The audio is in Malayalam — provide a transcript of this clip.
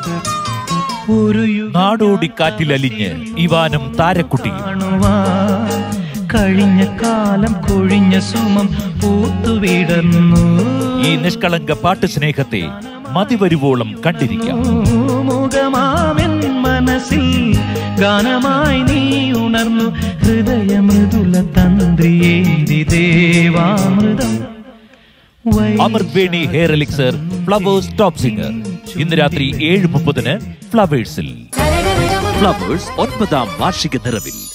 ഒരു യുഗം നാടോടിക്കാറ്റിലലിഞ്ഞ് ഇവാനും താരക്കുട്ടിയും കാണുവാൻ കഴിഞ്ഞ കാലം കൊഴിഞ്ഞ സുമം പൂത്തുവിടർന്നു ഈ നിഷ്കളങ്ക പാട്ട് സ്നേഹത്തെ മതിവരുവോളം കണ്ടിരിക്കാം മുഖമാമെൻ മനസ്സിൽ ഗാനമായി നീ ഉണർന്നു ഹൃദയമൃദുല തന്ത്രിയേന്തി ദേവാമൃതം വൈ- Amrit Veni hair elixir Flowers top singer ഇന്ന് രാത്രി ഏഴ് മുപ്പതിന് ഫ്ലവേഴ്സിൽ ഫ്ലവേഴ്സ് ഒൻപതാം വാർഷിക നിറവിൽ